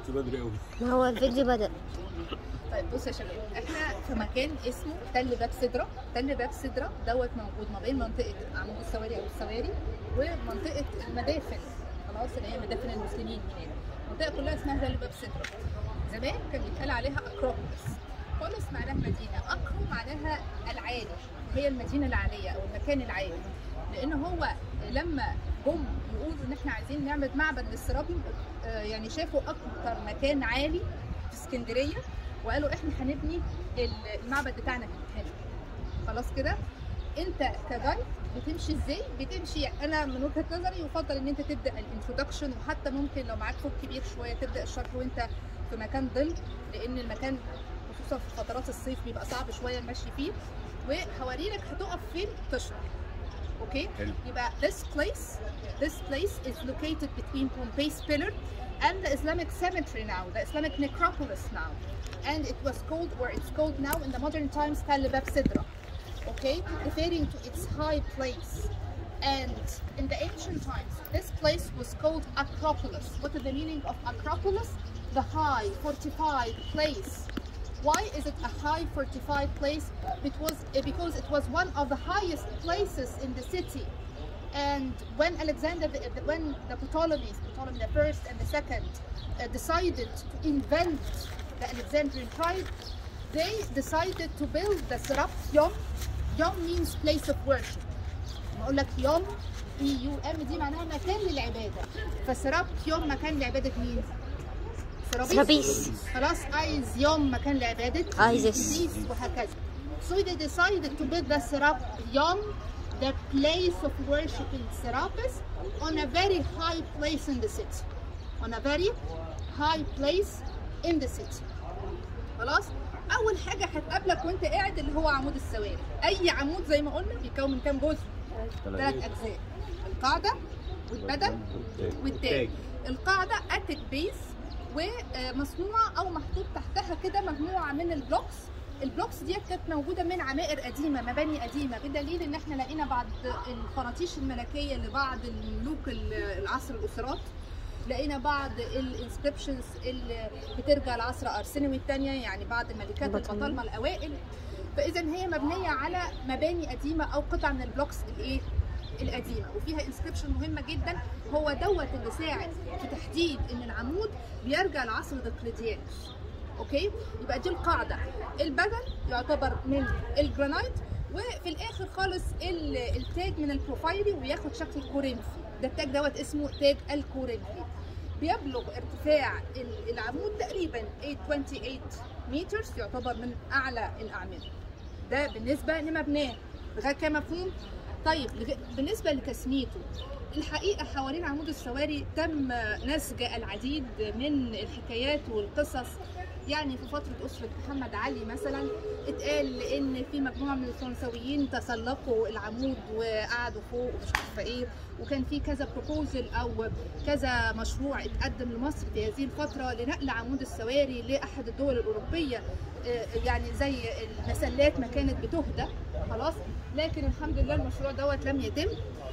بدري قوي ما هو الفيديو بدأ طيب بصوا يا شباب احنا في مكان اسمه تل باب سدره تل باب سدره دوت موجود ما بين منطقه عمود السواري او السواري ومنطقه المدافن خلاص اللي هي مدافن المسلمين هناك المنطقه كلها اسمها تل باب سدره زمان كان بيتقال عليها اكروبوليس بوليس معناها مدينه اكرو معناها العالي هي المدينه العاليه او المكان العالي لان هو لما جم يقولوا ان احنا عايزين نعمل معبد للسرابيوم آه، يعني شافوا اكتر مكان عالي في اسكندريه وقالوا احنا هنبني المعبد بتاعنا هنا خلاص كده انت كجايد بتمشي ازاي بتمشي انا من وجهه نظري يفضل ان انت تبدا الانترودكشن وحتى ممكن لو معاك فوق كبير شويه تبدا الشرح وانت في مكان ظل لان المكان خصوصا في فترات الصيف بيبقى صعب شويه المشي فيه وهوريلك هتقف فين تشرح اوكي حلو. يبقى this place this place is located between Pompey's pillar and the Islamic cemetery now the Islamic necropolis now and it was called or it's called now in the modern times Tal Bab Sidra okay referring to its high place and in the ancient times this place was called Acropolis what is the meaning of Acropolis the high fortified place why is it a high fortified place? Because, because it was one of the highest places in the city. And when Alexander, the, the- when the Ptolemies, Ptolemy the first and the second, uh, decided to invent the Alexandrian tribe, they decided to build the Serap Yom. Yom means place of worship. بقول لك يوم اي يو ام دي معناها مكان للعباده فسراب يوم مكان لعباده مين؟ سرابيس. خلاص عايز يوم مكان لعباده Isis. Isis وهكذا so they decided to build the Serap Yom the place of worship in Serapis on a very high place in the city on a very high place in the city خلاص اول حاجه هتقابلك وانت قاعد اللي هو عمود السواري اي عمود زي ما قلنا بيتكون من كام جزء ثلاث اجزاء القاعده والبدن والتاج القاعده اتك بيس ومصنوعه او محطوط تحتها كده مجموعه من البلوكس البلوكس دي كانت موجوده من عمائر قديمه مباني قديمه بدليل ان احنا لقينا بعض الخراطيش الملكيه لبعض الملوك العصر الاسرات لقينا بعض الانسكريبشنز اللي بترجع لعصر ارسنوي الثانيه يعني بعض الملكات البطالمة. البطالمه الاوائل فاذا هي مبنيه على مباني قديمه او قطع من البلوكس الايه القديمه وفيها انسكريبشن مهمه جدا هو دوت اللي ساعد في تحديد ان العمود بيرجع لعصر دقلديانوس اوكي يبقى دي القاعده البدن يعتبر من الجرانايت وفي الاخر خالص ال- التاج من البروفايلي وياخد شكل كورنثي ده التاج دوت اسمه تاج الكورنثي بيبلغ ارتفاع ال- العمود تقريبا 828 متر يعتبر من اعلى الاعمده ده بالنسبه لمبناه لغايه كده مفهوم طيب لغ- بالنسبه لتسميته الحقيقه حوالين عمود السواري تم نسج العديد من الحكايات والقصص يعني في فتره اسره محمد علي مثلا اتقال ان في مجموعه من الفرنساويين تسلقوا العمود وقعدوا فوق ومش عارفه ايه وكان في كذا بروبوزل او كذا مشروع اتقدم لمصر في هذه الفتره لنقل عمود السواري لاحد الدول الاوروبيه آه، يعني زي المسلات ما كانت بتهدى خلاص لكن الحمد لله المشروع دوت لم يتم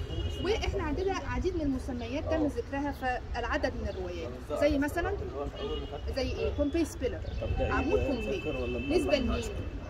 واحنا عندنا عديد من المسميات تم ذكرها في العدد من الروايات زي مثلا زي ايه بومبي سبيلر عمود بومبي بالنسبه لمين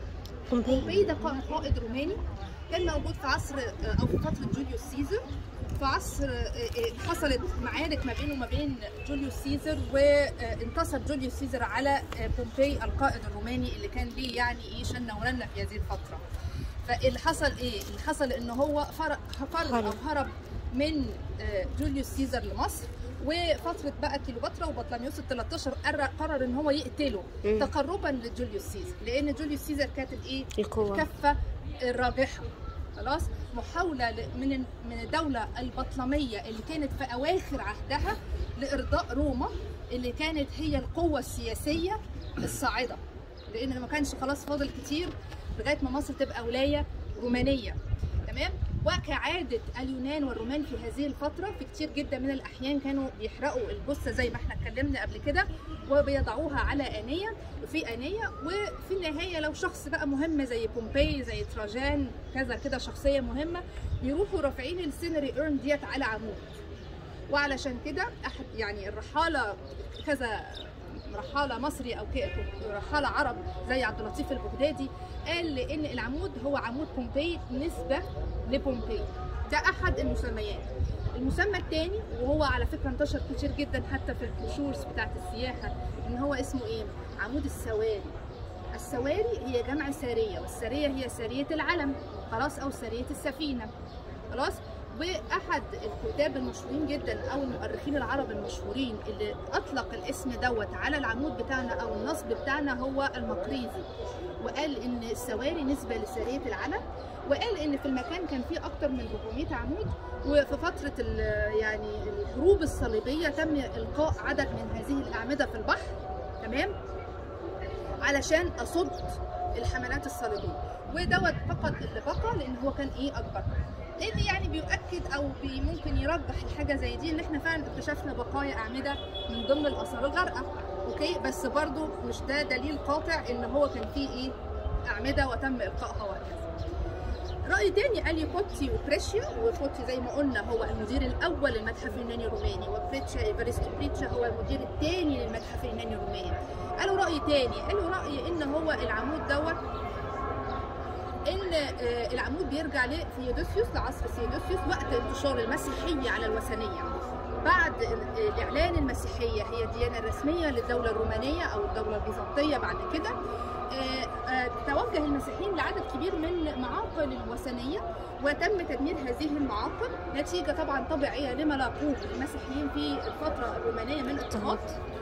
بومبي بومبي ده قائد قائد روماني كان موجود في عصر او في فتره جوليوس سيزر في عصر حصلت معارك ما بينه وما بين جوليوس سيزر وانتصر جوليوس سيزر على بومبي القائد الروماني اللي كان ليه يعني ايه شنه ورنه في هذه الفتره فاللي حصل ايه؟ اللي حصل ان هو فر- فر او هرب من آه، جوليوس سيزر لمصر وفتره بقى كليوباترا وبطليموس ال 13 قرر, قرر ان هو يقتله مم. تقربا لجوليوس سيزر لان جوليوس سيزر كانت الايه؟ القوة الكفه الراجحه خلاص محاوله ل- من من الدوله البطلميه اللي كانت في اواخر عهدها لارضاء روما اللي كانت هي القوه السياسيه الصاعده لان ما كانش خلاص فاضل كتير لغايه ما مصر تبقى ولايه رومانيه تمام وكعاده اليونان والرومان في هذه الفتره في كتير جدا من الاحيان كانوا بيحرقوا الجثه زي ما احنا اتكلمنا قبل كده وبيضعوها على انيه في انيه وفي النهايه لو شخص بقى مهم زي بومبي زي تراجان كذا كده شخصيه مهمه بيروحوا رافعين السينري ايرن ديت على عمود وعلشان كده احد يعني الرحاله كذا رحاله مصري او ك- رحاله عرب زي عبد اللطيف البغدادي قال ان العمود هو عمود بومبي نسبه لبومبي ده احد المسميات المسمى الثاني وهو على فكره انتشر كتير جدا حتى في البروشورز بتاعت السياحه ان هو اسمه ايه عمود السواري السواري هي جمع ساريه والساريه هي ساريه العلم خلاص او ساريه السفينه خلاص واحد الكتاب المشهورين جدا او المؤرخين العرب المشهورين اللي اطلق الاسم دوت على العمود بتاعنا او النصب بتاعنا هو المقريزي وقال ان السواري نسبه لساريه العلم وقال ان في المكان كان فيه اكتر من 400 عمود وفي فتره ال- يعني الحروب الصليبيه تم القاء عدد من هذه الاعمده في البحر تمام علشان اصد الحملات الصليبيه ودوت فقط اللي بقى لان هو كان ايه اكبر لان يعني بيؤكد او بي ممكن يرجح الحاجه زي دي ان احنا فعلا اكتشفنا بقايا اعمده من ضمن الاثار الغارقه اوكي بس برضو مش ده دليل قاطع ان هو كان فيه ايه اعمده وتم القائها وهكذا رأي تاني قال لي بوتي وبريشيا وبوتي زي ما قلنا هو المدير الأول للمتحف اليوناني الروماني وبريتشا إيفاريستو بريتشا هو المدير الثاني للمتحف اليوناني الروماني قالوا رأي تاني قالوا رأي إن هو العمود دوت ان آه، العمود بيرجع لثيودوسيوس لعصر ثيودوسيوس وقت انتشار المسيحيه على الوثنيه بعد ال- الاعلان المسيحيه هي الديانه الرسميه للدوله الرومانيه او الدوله البيزنطيه بعد كده آه، آه، توجه المسيحيين لعدد كبير من معاقل الوثنيه وتم تدمير هذه المعاقل نتيجه طبعا طبيعيه لما لاقوه المسيحيين في الفتره الرومانيه من اضطهاد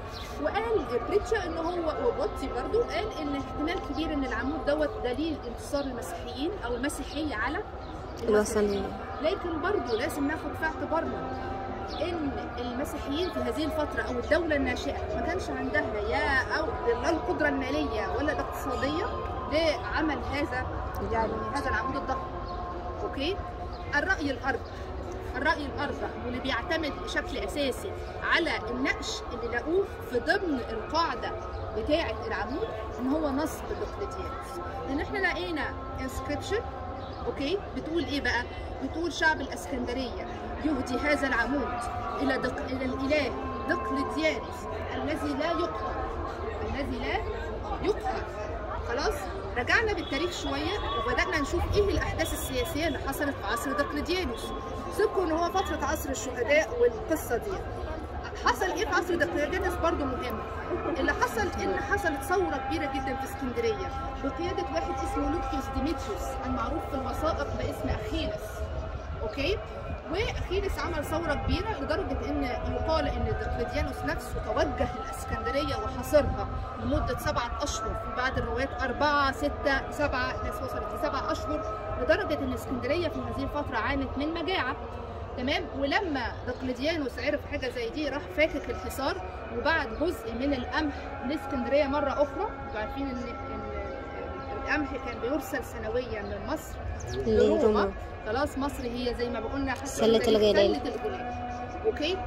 وقال بريتشا ان هو وبوتسي برضو قال ان احتمال كبير ان العمود دوت دليل انتصار المسيحيين او المسيحيه على الوثنية لكن برضو لازم ناخد في اعتبارنا ان المسيحيين في هذه الفتره او الدوله الناشئه ما كانش عندها يا او لا القدره الماليه ولا الاقتصاديه لعمل هذا يعني هذا العمود الضخم اوكي الراي الارض الراي الارجح واللي بيعتمد بشكل اساسي على النقش اللي لقوه في ضمن القاعده بتاعه العمود ان هو نصب دقلتيانوس لان احنا لقينا انسكريبشن اوكي بتقول ايه بقى بتقول شعب الاسكندريه يهدي هذا العمود الى دق... الى الاله دقلتيانوس الذي لا يقهر الذي لا يقهر خلاص رجعنا بالتاريخ شويه وبدانا نشوف ايه الاحداث السياسيه اللي حصلت في عصر دقلديانوس سيبكم ان هو فتره عصر الشهداء والقصه دي حصل ايه في عصر دقلديانوس برضو مهم اللي حصل ان حصلت ثوره كبيره جدا في اسكندريه بقياده واحد اسمه لوكيوس ديمتريوس المعروف في الوثائق باسم اخيلس اوكي واخيلس عمل ثوره كبيره لدرجه ان يقال ان دقلديانوس نفسه توجه الاسكندريه وحاصرها لمده سبعه اشهر في بعض الروايات اربعه سته سبعه ناس وصلت لسبع اشهر لدرجه ان اسكندريه في هذه الفتره عانت من مجاعه تمام ولما دقلديانوس عرف حاجه زي دي راح فاكك الحصار وبعت جزء من القمح لاسكندريه مره اخرى انتوا عارفين ان إن القمح كان بيرسل سنويا من مصر لروما لروما خلاص مصر هي زي ما بقولنا حتى سلة زي الغلال. سلة الغلال اوكي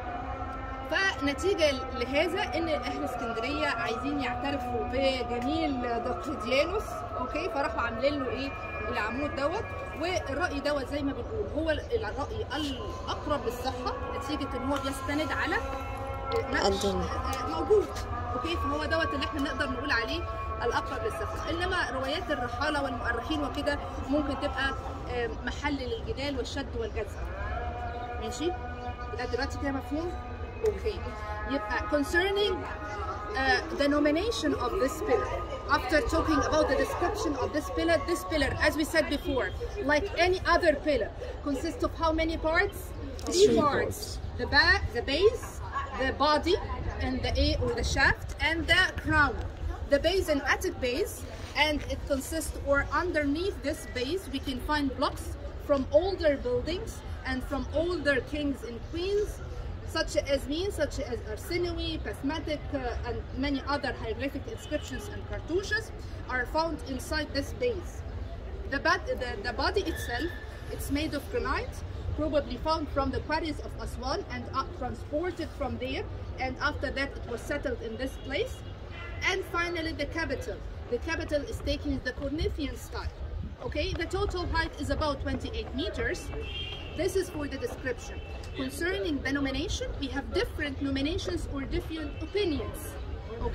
فنتيجة لهذا ان اهل اسكندرية عايزين يعترفوا بجميل دقلديانوس اوكي فراحوا عاملين له ايه العمود دوت والرأي دوت زي ما بنقول هو الرأي الأقرب للصحة نتيجة ان هو بيستند على نقش الدين. موجود اوكي فهو دوت اللي احنا نقدر نقول عليه الاقرب للصحه انما روايات الرحاله والمؤرخين وكده ممكن تبقى آه، محل للجدال والشد والجذب ماشي يبقى دلوقتي كده مفهوم اوكي يبقى concerning uh, the nomination of this pillar after talking about the description of this pillar this pillar as we said before like any other pillar consists of how many parts three Three parts parts. the back the base the body and the a or the shaft and the crown the base and attic base and it consists or underneath this base we can find blocks from older buildings and from older kings and queens such as means such as Arsinoe, Pasmatic, uh, and many other hieroglyphic inscriptions and cartouches are found inside this base. The, bad, the, the body itself, it's made of granite, probably found from the quarries of Aswan and uh, transported from there. And after that, it was settled in this place. And finally, the capital. The capital is taken in the Corinthian style. Okay, the total height is about 28 meters. This is for the description. Concerning the nomination, we have different nominations or different opinions.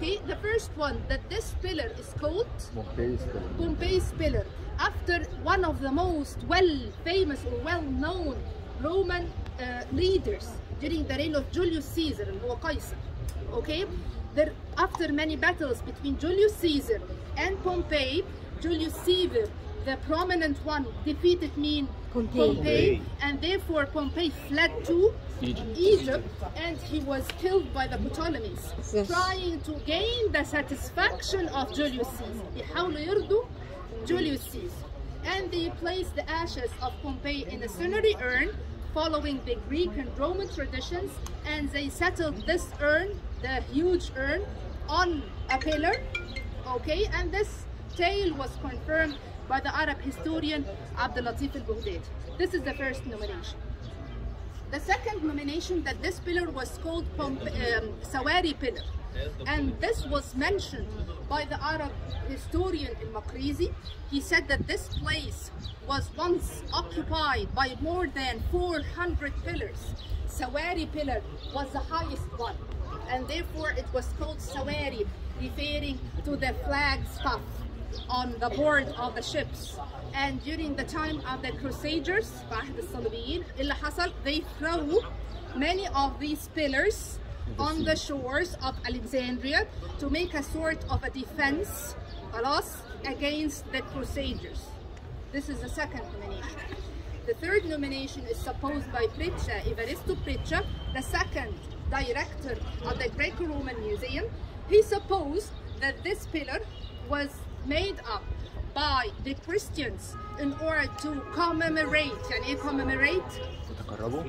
Okay, the first one that this pillar is called Pompeii's pillar. Pompeii's pillar after one of the most well famous or well known Roman uh, leaders during the reign of Julius Caesar اللي هو قيصر. Okay, there after many battles between Julius Caesar and Pompey, Julius Caesar, the prominent one, defeated mean Pompey. and therefore Pompey fled to Egypt. Egypt and he was killed by the Ptolemies Yes. trying to gain the satisfaction of Julius Caesar يحاولوا يرضوا Julius Caesar and they placed the ashes of Pompey in a cinerary urn following the Greek and Roman traditions and they settled this urn the huge urn on a pillar okay and this tale was confirmed by the Arab historian Abdul Latif al-Baghdadi this is the first nomination the second nomination that this pillar was called Pomp- um, Sawari pillar. And this was mentioned by the Arab historian al-Makrizi. He said that this place was once occupied by more than 400 pillars. Sawari pillar was the highest one. And therefore it was called Sawari, referring to the flag stuff on the board of the ships. And during the time of the Crusaders, في عهد الصليبيين, اللي حصل, they threw many of these pillars on the shores of Alexandria to make a sort of a defense خلاص, against the Crusaders. This is the second nomination. The third nomination is supposed by Pritcha, Evaristo Pritcha, the second director of the Greco-Roman Museum. He supposed that this pillar was made up by the Christians in order to commemorate يعني ايه commemorate وتقربوا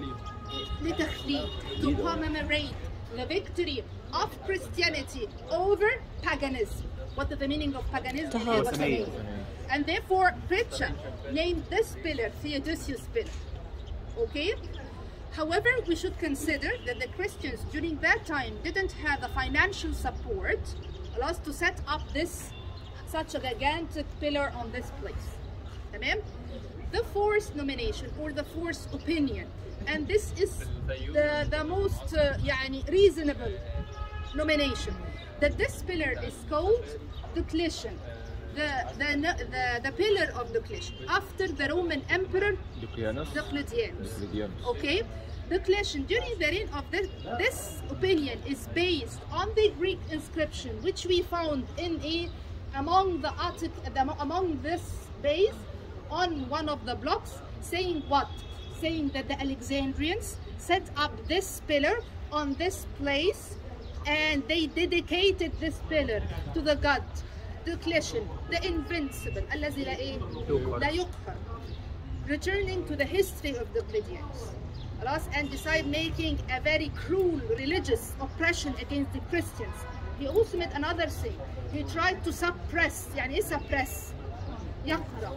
لتخليد to commemorate the victory of Christianity over paganism. What is the meaning of paganism? اللي هي وثنية. وثنية. And therefore, Pritcha named this pillar Theodosius pillar. Okay? However, we should consider that the Christians during that time didn't have the financial support allows to set up this such a gigantic pillar on this place. تمام? The fourth nomination or the fourth opinion, and this is the, the most uh, يعني reasonable nomination, that this pillar is called Diocletian. The, the, the, the pillar of Diocletian after the Roman Emperor دقيانوس Diocletianus. دقيانوس Okay, Diocletian during the reign of this, this opinion is based on the Greek inscription which we found in a among the Attic the, among this base on one of the blocks saying what? Saying that the Alexandrians set up this pillar on this place and they dedicated this pillar to the god Diocletian, the invincible, الذي لا إيه؟ لا يقهر returning to the history of the Pleiadians. خلاص and decide making a very cruel religious oppression against the Christians. He also made another thing. He tried to suppress يعني ايه suppress؟ يقهر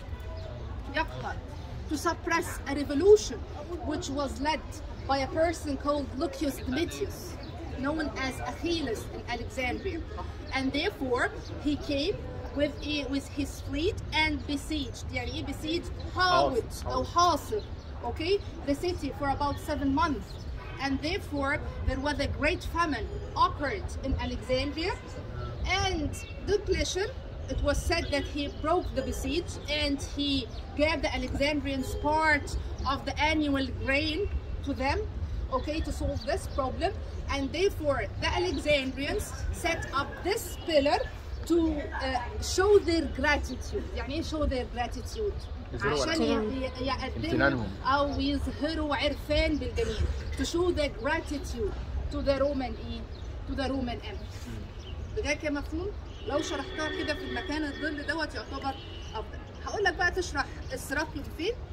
يقهر to suppress a revolution which was led by a person called Lucius Domitius known as Achilles in Alexandria and therefore he came with a, with his fleet and besieged يعني ايه besieged حاوط او حاصر okay the city for about seven months and therefore there was a great famine occurred in Alexandria and Diocletian it was said that he broke the besiege and he gave the Alexandrians part of the annual grain to them okay to solve this problem and therefore the Alexandrians set up this pillar to uh, show their gratitude يعني ايه show their gratitude يظهروا عشان ي- ي- يقدموا امتنانهم. او يظهروا عرفان بالجميل to show their gratitude to the Roman ايه to the Roman Empire ده كده مفهوم لو شرحتها كده في المكان الظل دوت يعتبر افضل هقول لك بقى تشرح السراقيوم فين